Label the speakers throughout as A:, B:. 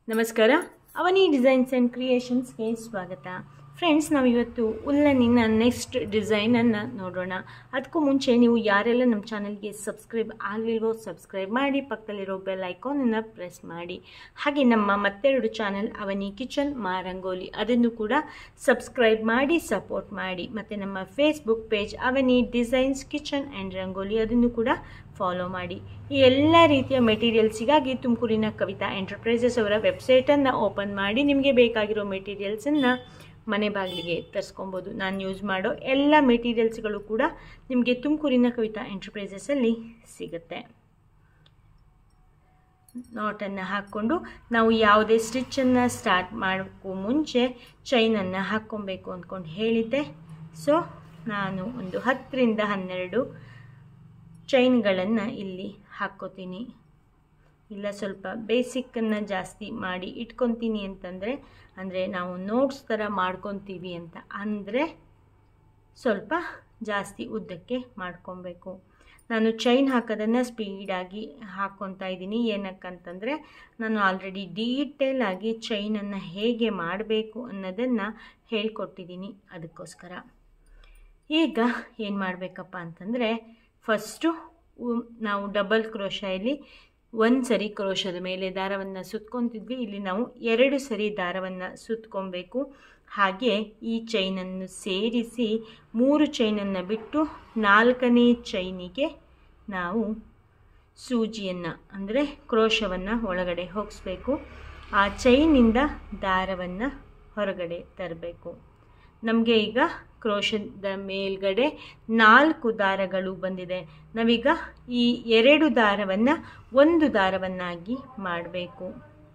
A: ನಮಸ್ಕಾರ ಅವನಿ designs and ಕ್ರಿಯೇಷನ್ಸ್ಗೆ ಸ್ವಾಗತ friends ನಾವು ಇವತ್ತು ಉಲ್ಲನಿನ ನೆಕ್ಸ್ಟ್ ಡಿಸೈನನ್ನು ನೋಡೋಣ ಅದಕ್ಕೂ ಮುಂಚೆ ನೀವು ಯಾರೆಲ್ಲ ನಮ್ಮ ಚಾನಲ್ಗೆ ಸಬ್ಸ್ಕ್ರೈಬ್ ಆಗಲಿಲ್ವೋ ಸಬ್ಸ್ಕ್ರೈಬ್ ಮಾಡಿ ಪಕ್ಕದಲ್ಲಿರೋ ಬೆಲ್ ಐಕಾನನ್ನು ಪ್ರೆಸ್ ಮಾಡಿ ಹಾಗೆ ನಮ್ಮ ಮತ್ತೆರಡು ಚಾನಲ್ ಅವನಿ ಕಿಚನ್ ಮಾ ರಂಗೋಲಿ ಅದನ್ನು ಕೂಡ ಸಬ್ಸ್ಕ್ರೈಬ್ ಮಾಡಿ ಸಪೋರ್ಟ್ ಮಾಡಿ ಮತ್ತು ನಮ್ಮ Facebook page Avani Designs Kitchen and Rangoli ಅದನ್ನು ಕೂಡ ಫಾಲೋ ಮಾಡಿ ಈ ಎಲ್ಲ ರೀತಿಯ ಮೆಟೀರಿಯಲ್ಸಿಗಾಗಿ ತುಮಕೂರಿನ ಕವಿತಾ ಎಂಟರ್ಪ್ರೈಸಸ್ ಅವರ ವೆಬ್ಸೈಟನ್ನು ಓಪನ್ ಮಾಡಿ ನಿಮಗೆ ಬೇಕಾಗಿರೋ ಮೆಟೀರಿಯಲ್ಸನ್ನು ಮನೆ ಬಾಗಿಲಿಗೆ ತರಿಸ್ಕೊಬೋದು ನಾನು ಯೂಸ್ ಮಾಡೋ ಎಲ್ಲ ಮೆಟೀರಿಯಲ್ಸ್ಗಳು ಕೂಡ ನಿಮಗೆ ತುಮಕೂರಿನ ಕವಿತಾ ಎಂಟರ್ಪ್ರೈಸಸಲ್ಲಿ ಸಿಗುತ್ತೆ ನಾಟನ್ನು ಹಾಕ್ಕೊಂಡು ನಾವು ಯಾವುದೇ ಸ್ಟಿಚ್ಚನ್ನು ಸ್ಟಾರ್ಟ್ ಮಾಡೋಕ್ಕೂ ಮುಂಚೆ ಚೈನನ್ನು ಹಾಕ್ಕೊಬೇಕು ಅಂದ್ಕೊಂಡು ಹೇಳಿದ್ದೆ ಸೊ ನಾನು ಒಂದು ಹತ್ತರಿಂದ ಹನ್ನೆರಡು ಚೈನ್ಗಳನ್ನು ಇಲ್ಲಿ ಹಾಕ್ಕೋತೀನಿ ಇಲ್ಲ ಸ್ವಲ್ಪ ಬೇಸಿಕ್ಕನ್ನು ಜಾಸ್ತಿ ಮಾಡಿ ಇಟ್ಕೊತೀನಿ ಅಂತಂದರೆ ಅಂದರೆ ನಾವು ನೋಟ್ಸ್ ಥರ ಮಾಡ್ಕೊತೀವಿ ಅಂತ ಅಂದರೆ ಸ್ವಲ್ಪ ಜಾಸ್ತಿ ಉದ್ದಕ್ಕೆ ಮಾಡ್ಕೊಬೇಕು ನಾನು ಚೈನ್ ಹಾಕೋದನ್ನು ಸ್ಪೀಡಾಗಿ ಹಾಕ್ಕೊತಾ ಇದ್ದೀನಿ ಏನಕ್ಕಂತಂದರೆ ನಾನು ಆಲ್ರೆಡಿ ಡೀಟೇಲ್ ಆಗಿ ಚೈನನ್ನು ಹೇಗೆ ಮಾಡಬೇಕು ಅನ್ನೋದನ್ನು ಹೇಳ್ಕೊಟ್ಟಿದ್ದೀನಿ ಅದಕ್ಕೋಸ್ಕರ ಈಗ ಏನು ಮಾಡಬೇಕಪ್ಪ ಅಂತಂದರೆ ಫಸ್ಟು ನಾವು ಡಬಲ್ ಕ್ರೋಶಲ್ಲಿ ಒಂದು ಸರಿ ಕ್ರೋಶದ ಮೇಲೆ ದಾರವನ್ನು ಸುತ್ಕೊತಿದ್ವಿ ಇಲ್ಲಿ ನಾವು ಎರಡು ಸರಿ ದಾರವನ್ನು ಸುತ್ಕೊಬೇಕು ಹಾಗೆ ಈ ಚೈನನ್ನು ಸೇರಿಸಿ ಮೂರು ಚೈನನ್ನು ಬಿಟ್ಟು ನಾಲ್ಕನೇ ಚೈನಿಗೆ ನಾವು ಸೂಜಿಯನ್ನು ಅಂದರೆ ಕ್ರೋಶವನ್ನು ಒಳಗಡೆ ಹೋಗಿಸ್ಬೇಕು ಆ ಚೈನಿಂದ ದಾರವನ್ನು ಹೊರಗಡೆ ತರಬೇಕು ನಮಗೆ ಈಗ ಕ್ರೋಶದ ಮೇಲ್ಗಡೆ ನಾಲ್ಕು ದಾರಗಳು ಬಂದಿದೆ ನಾವೀಗ ಈ ಎರಡು ದಾರವನ್ನು ಒಂದು ದಾರವನ್ನಾಗಿ ಮಾಡಬೇಕು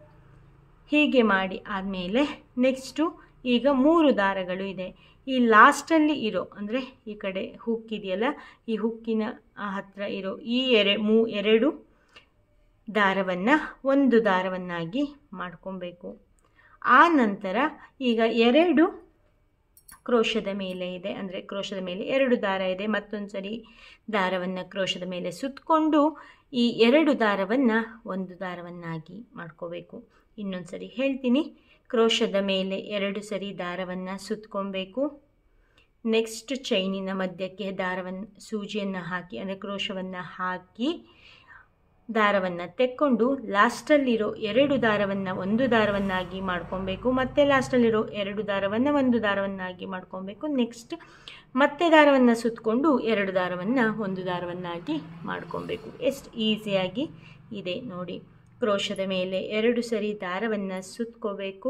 A: ಹೀಗೆ ಮಾಡಿ ಆದಮೇಲೆ ನೆಕ್ಸ್ಟು ಈಗ ಮೂರು ದಾರಗಳು ಇದೆ ಈ ಲಾಸ್ಟಲ್ಲಿ ಇರೋ ಅಂದರೆ ಈ ಕಡೆ ಹುಕ್ ಇದೆಯಲ್ಲ ಈ ಹುಕ್ಕಿನ ಹತ್ತಿರ ಇರೋ ಈ ಎರೆ ಮೂ ಎರಡು ದಾರವನ್ನು ಒಂದು ದಾರವನ್ನಾಗಿ ಮಾಡ್ಕೊಬೇಕು ಆ ನಂತರ ಈಗ ಎರಡು ಕ್ರೋಶದ ಮೇಲೆ ಇದೆ ಅಂದರೆ ಕ್ರೋಶದ ಮೇಲೆ ಎರಡು ದಾರ ಇದೆ ಮತ್ತೊಂದು ಸರಿ ದಾರವನ್ನು ಕ್ರೋಶದ ಮೇಲೆ ಸುತ್ತಕೊಂಡು ಈ ಎರಡು ದಾರವನ್ನು ಒಂದು ದಾರವನ್ನಾಗಿ ಮಾಡ್ಕೋಬೇಕು ಇನ್ನೊಂದು ಸರಿ ಹೇಳ್ತೀನಿ ಕ್ರೋಶದ ಮೇಲೆ ಎರಡು ಸರಿ ದಾರವನ್ನು ಸುತ್ಕೊಬೇಕು ನೆಕ್ಸ್ಟ್ ಚೈನಿನ ಮಧ್ಯಕ್ಕೆ ದಾರವನ್ನು ಸೂಜಿಯನ್ನು ಹಾಕಿ ಅಂದರೆ ಕ್ರೋಶವನ್ನು ಹಾಕಿ ದಾರವನ್ನು ತೆಕ್ಕೊಂಡು ಲಾಸ್ಟಲ್ಲಿರೋ ಎರಡು ದಾರವನ್ನು ಒಂದು ದಾರವನ್ನಾಗಿ ಮಾಡ್ಕೊಬೇಕು ಮತ್ತು ಲಾಸ್ಟಲ್ಲಿರೋ ಎರಡು ದಾರವನ್ನು ಒಂದು ದಾರವನ್ನಾಗಿ ಮಾಡ್ಕೊಬೇಕು ನೆಕ್ಸ್ಟ್ ಮತ್ತೆ ದಾರವನ್ನು ಸುತ್ತಕೊಂಡು ಎರಡು ದಾರವನ್ನು ಒಂದು ದಾರವನ್ನಾಗಿ ಮಾಡ್ಕೊಬೇಕು ಎಷ್ಟು ಈಸಿಯಾಗಿ ಇದೆ ನೋಡಿ ಕ್ರೋಶದ ಮೇಲೆ ಎರಡು ಸರಿ ದಾರವನ್ನು ಸುತ್ಕೋಬೇಕು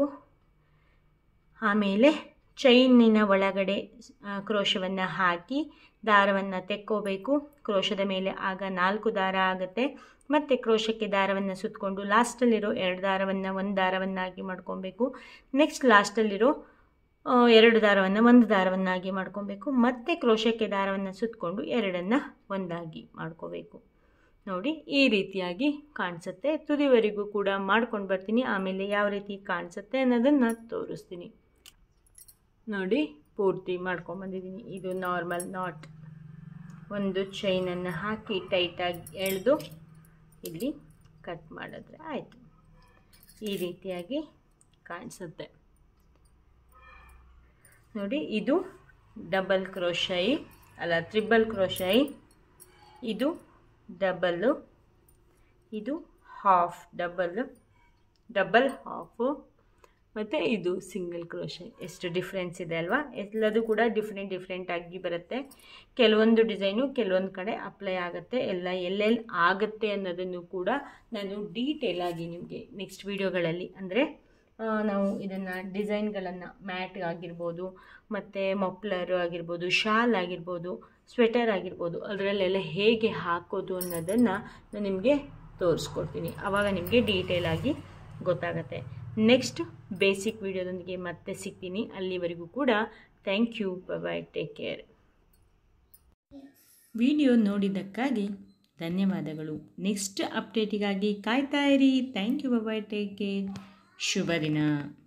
A: ಆಮೇಲೆ ಚೈನಿನ ಒಳಗಡೆ ಕ್ರೋಶವನ್ನು ಹಾಕಿ ದಾರವನ್ನು ತೆಕ್ಕೋಬೇಕು ಕ್ರೋಶದ ಮೇಲೆ ಆಗ ನಾಲ್ಕು ದಾರ ಆಗುತ್ತೆ ಮತ್ತು ಕ್ರೋಶಕ್ಕೆ ದಾರವನ್ನು ಸುತ್ತಕೊಂಡು ಲಾಸ್ಟಲ್ಲಿರೋ ಎರಡು ದಾರವನ್ನು ಒಂದು ದಾರವನ್ನಾಗಿ ಮಾಡ್ಕೊಬೇಕು ನೆಕ್ಸ್ಟ್ ಲಾಸ್ಟಲ್ಲಿರೋ ಎರಡು ದಾರವನ್ನು ಒಂದು ದಾರವನ್ನಾಗಿ ಮಾಡ್ಕೊಬೇಕು ಮತ್ತು ಕ್ರೋಶಕ್ಕೆ ದಾರವನ್ನು ಸುತ್ತಕೊಂಡು ಎರಡನ್ನು ಒಂದಾಗಿ ಮಾಡ್ಕೋಬೇಕು ನೋಡಿ ಈ ರೀತಿಯಾಗಿ ಕಾಣಿಸುತ್ತೆ ತುದಿವರೆಗೂ ಕೂಡ ಮಾಡ್ಕೊಂಡು ಬರ್ತೀನಿ ಆಮೇಲೆ ಯಾವ ರೀತಿ ಕಾಣಿಸುತ್ತೆ ಅನ್ನೋದನ್ನು ತೋರಿಸ್ತೀನಿ ನೋಡಿ ಪೂರ್ತಿ ಮಾಡ್ಕೊಂಬಂದಿದ್ದೀನಿ ಇದು ನಾರ್ಮಲ್ ನಾಟ್ ಒಂದು ಚೈನನ್ನು ಹಾಕಿ ಟೈಟಾಗಿ ಎಳೆದು ಇಲ್ಲಿ ಕಟ್ ಮಾಡಿದ್ರೆ ಆಯಿತು ಈ ರೀತಿಯಾಗಿ ಕಾಣಿಸುತ್ತೆ ನೋಡಿ ಇದು ಡಬಲ್ ಕ್ರೋಶೈ ಅಲ್ಲ ತ್ರಿಬಲ್ ಕ್ರೋಶೈ ಇದು ಡಬಲ್ಲು ಇದು ಹಾಫ್ ಡಬಲ್ಲು ಡಬಲ್ ಹಾಫು ಮತ್ತು ಇದು ಸಿಂಗಲ್ ಕ್ರೋಶೆ ಎಷ್ಟು ಡಿಫ್ರೆನ್ಸ್ ಇದೆ ಅಲ್ವಾ ಎಲ್ಲದೂ ಕೂಡ ಡಿಫ್ರೆಂಟ್ ಡಿಫ್ರೆಂಟ್ ಆಗಿ ಬರುತ್ತೆ ಕೆಲವೊಂದು ಡಿಸೈನು ಕೆಲವೊಂದು ಕಡೆ ಅಪ್ಲೈ ಆಗುತ್ತೆ ಎಲ್ಲ ಎಲ್ಲೆಲ್ಲಿ ಆಗುತ್ತೆ ಅನ್ನೋದನ್ನು ಕೂಡ ನಾನು ಡೀಟೇಲಾಗಿ ನಿಮಗೆ ನೆಕ್ಸ್ಟ್ ವೀಡಿಯೋಗಳಲ್ಲಿ ಅಂದರೆ ನಾವು ಇದನ್ನು ಡಿಸೈನ್ಗಳನ್ನು ಮ್ಯಾಟ್ ಆಗಿರ್ಬೋದು ಮತ್ತು ಮೊಪ್ಲರು ಆಗಿರ್ಬೋದು ಶಾಲ್ ಆಗಿರ್ಬೋದು ಸ್ವೆಟರ್ ಆಗಿರ್ಬೋದು ಅದರಲ್ಲೆಲ್ಲ ಹೇಗೆ ಹಾಕೋದು ಅನ್ನೋದನ್ನು ನಾನು ನಿಮಗೆ ತೋರಿಸ್ಕೊಡ್ತೀನಿ ಆವಾಗ ನಿಮಗೆ ಡೀಟೇಲಾಗಿ ಗೊತ್ತಾಗತ್ತೆ ನೆಕ್ಸ್ಟ್ ಬೇಸಿಕ್ ವಿಡಿಯೋದೊಂದಿಗೆ ಮತ್ತೆ ಸಿಗ್ತೀನಿ ಅಲ್ಲಿವರೆಗೂ ಕೂಡ thank you bye take care video ನೋಡಿದ್ದಕ್ಕಾಗಿ ಧನ್ಯವಾದಗಳು ನೆಕ್ಸ್ಟ್ ಅಪ್ಡೇಟಿಗಾಗಿ ಕಾಯ್ತಾ ಇರಿ thank you bye take care ಶುಭ ದಿನ